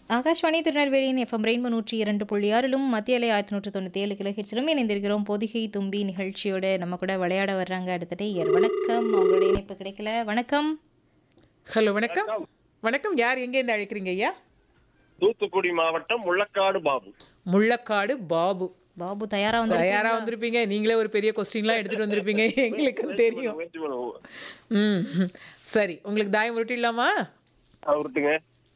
Akashvani திருநெல்வேலியின் FM rainbow நூற்றி இரண்டு புள்ளி ஆறிலும் மத்திய அலை ஆயிரத்தி நூற்றி தொண்ணூற்றி ஏழு கிலோஹெட்ஸிலும் இணைந்திருக்கிறோம் பொதிகை தும்பி நிகழ்ச்சியோட நம்ம கூட விளையாட வர்றாங்க அடுத்த டேயர் வணக்கம் அவங்களுடைய இணைப்பு கிடைக்கல வணக்கம் ஹலோ வணக்கம் வணக்கம் யார் எங்கேருந்து அழைக்கிறீங்க ஐயா தூத்துக்குடி மாவட்டம் முள்ளக்காடு பாபு முள்ளக்காடு பாபு பாபு தயாரா வந்து தயாரா வந்திருப்பீங்க நீங்களே ஒரு பெரிய கொஸ்டின்லாம் எடுத்துட்டு வந்திருப்பீங்க எங்களுக்கு தெரியும் முயற்சி பண்ணுவோம் ம் சரி உங்களுக்கு தாயம் உருட்டிடலாமா அவருட்டுங்க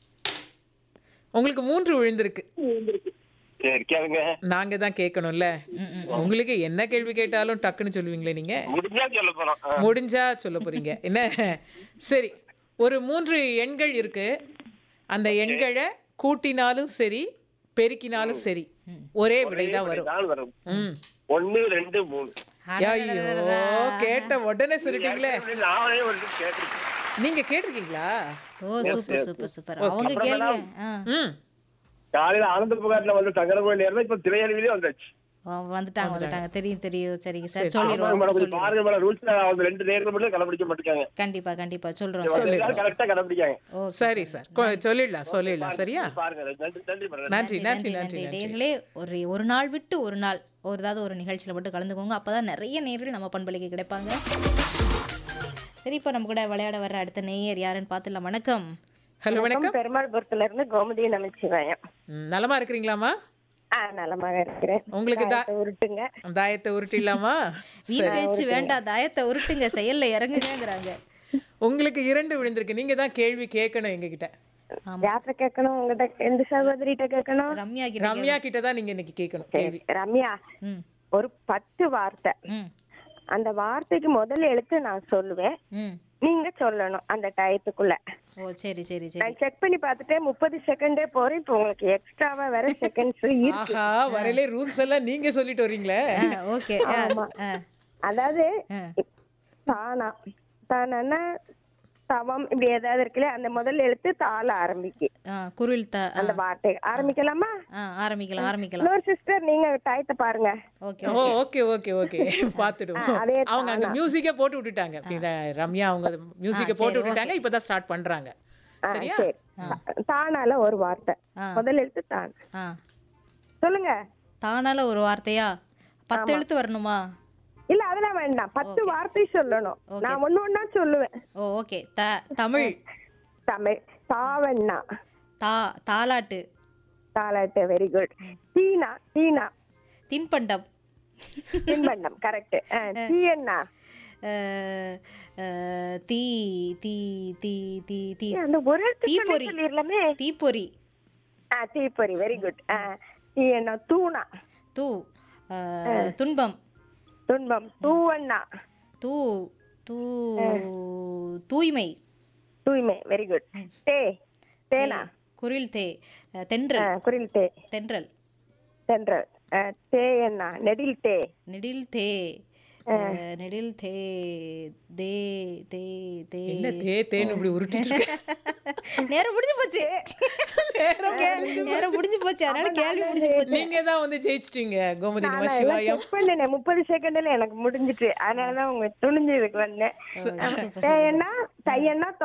உங்களுக்கு மூன்று விழுந்திருக்கு சரி கேளுங்க நாங்க தான் கேட்கணும்ல உங்களுக்கு என்ன கேள்வி கேட்டாலும் டக்குன்னு சொல்லுவீங்களே நீங்க முடிஞ்சா சொல்ல போறோம் ஆ. முடிஞ்சா சொல்ல போறீங்க என்ன சரி ஒரு மூன்று எண்கள் இருக்கு அந்த எண்களை கூட்டினாலும் சரி பெருக்கினாலும் சரி ஒரே விடை தான் வரும் தான் வரும் ம் ஒண்ணு ரெண்டு மூணு ஐயோ கேட்ட உடனே சொல்லிட்டீங்களே நானே வந்து கேட்டிருக்கேன் நீங்க கேட்டிருக்கீங்களா ஓ சூப்பர் சூப்பர் சூப்பர் அவங்க கேள்வி ஆ ம் காலையில ஆனந்த புகார்ல வந்து சங்கர கோயில் இருந்தா இப்ப திரையருவிலே வந்தாச்சு ஆ, வந்துட்டாங்க வந்துட்டாங்க தெரியும் தெரியும் சரிங்க சார் ஆமாங்க சொல்லிடுவோம் மேடம் கொஞ்சம் சொல்லிடுவோம் பாருங்க மேடம் ரூல்ஸ் வந்து ரெண்டு நேரம் மட்டும் கடைபிடிக்க மாட்டேங்காங்க கண்டிப்பா கண்டிப்பா சொல்றோம் கரெக்டா கடைபிடிக்காங்க ஓ சரி சார் கொ- சொல்லிடலாம் சொல்லிடலாம் சரியா பாருங்க நன்றி நன்றி மேடம் நன்றி நன்றி நன்றி நன்றி நேர்களே ஒரு ஒரு நாள் விட்டு ஒரு நாள் ஒரு ஏதாவது ஒரு நிகழ்ச்சியில் மட்டும் கலந்துக்கோங்க அப்பதான் நிறைய நேர்கள் நம்ம பண்பலைக்கு கிடைப்பாங்க சரி இப்போ நம்ம கூட விளையாட வர்ற அடுத்த நேயர் யாருன்னு பார்த்துடலாம் வணக்கம் ஹலோ வணக்கம் பெருமாள்புரத்துல இருந்து கோமதி நமச்சிவாயம் ம், நலமா இருக்கிறீங்களா ஆ நலமாக இருக்கிறேன் உங்களுக்கு தா தாயத்தை உருட்டுங்க தாயத்தை உருட்டிடலாமா வீண் பேச்சு வேண்டாம் தாயத்தை உருட்டுங்க செயல்ல இறங்குங்கிறாங்க உங்களுக்கு இரண்டு விழுந்திருக்கு நீங்க தான் கேள்வி கேட்கணும் எங்ககிட்ட யார்கிட்ட கேட்கணும் உங்ககிட்ட எந்த சகோதரிகிட்ட கேட்கணும் ரம்யா கிட்ட ரம்யா கிட்ட தான் நீங்க இன்னைக்கு கேட்கணும் கேள்வி ரம்யா ம் ஒரு பத்து வார்த்தை ம் அந்த வார்த்தைக்கு முதல் எழுத்து நான் சொல்லுவேன் ம் நீங்க சொல்லணும் அந்த டயத்துக்குள்ள ஓ சரி சரி சரி நான் செக் பண்ணி பார்த்துட்டு முப்பது செகண்டே போறேன் இப்போ உங்களுக்கு எக்ஸ்ட்ராவா வேற செகண்ட்ஸ் இருக்கு ஆஹா வரலே ரூல்ஸ் எல்லாம் நீங்க சொல்லிட்டு வர்றீங்களே ஓகே அதாவது ஆ. தானா தானா தவம் இப்படி ஏதாவது இருக்குல்ல அந்த முதல் எழுத்து தாள ஆரம்பிக்கு குரில் த ஆ, அந்த வார்த்தை ஆரம்பிக்கலாமா ஆ ஆரம்பிக்கலாம் ஆரம்பிக்கலாம் இன்னொரு சிஸ்டர் நீங்க டயத்தை பாருங்க okay oh okay okay okay பாத்துடுவோம் அதே அவங்க அங்க மியூசிக்கே போட்டு விட்டுட்டாங்க இந்த ரம்யா அவங்க மியூசிக்கை சரி, போட்டு விட்டுட்டாங்க இப்பதான் ஸ்டார்ட் பண்றாங்க ஆ, சரியா சரி தானால ஒரு வார்த்தை ஆ. முதல் எழுத்து தான் ஆ சொல்லுங்க தானால ஒரு வார்த்தையா பத்து எழுத்து வரணுமா இல்ல அதெல்லாம் வேண்டாம் பத்து வார்த்தை சொல்லணும் நான் ஒண்ணு ஒண்ணா சொல்லுவேன் ஓ ஓகே த தமிழ் தமிழ் தாவண்ணா தா தாலாட்டு தாலாட்டு வெரி குட் தீனா தீனா தின்பண்டம் தின்பண்டம் கரெக்ட் தீயண்ணா அஹ், அஹ், தீ தீ தீ தீ தீ அந்த ஒரு எழுத்து சொல்லி தீப்பொறி சொல்லிடலாமே தீப்பொறி ஆ தீப்பொறி வெரி குட் தீயண்ணா தூணா தூ அஹ், துன்பம் துன்பம் தூவண்ணா தூ தூ தூய்மை தூய்மை வெரி குட் தே தேனா குரில் தே அஹ், தென்றல் ஆ, குரில் தே தென்றல் தென்றல் ஆ, தேயண்ணா நெடில் தே நெடில் தே அஹ், நெடில் தே தே தே தே என்ன தே தேன்னு இப்படி உருட்டிட்டு இருக்க நேரம் முடிஞ்சு போச்சு நேரம் நேரம் முடிஞ்சு போச்சு அதனால கேள்வி முடிஞ்சு போச்சு நீங்க தான் வந்து ஜெயிச்சிட்டீங்க கோமதி நான் நம எல்லாம் சிவாயம் செக் பண்ணினேன் முப்பது செகண்ட்ல எனக்கு முடிஞ்சிட்டு அதனாலதான் உங்க துணிஞ்சு இதுக்கு வந்தேன் தேயண்ணா தையண்ணா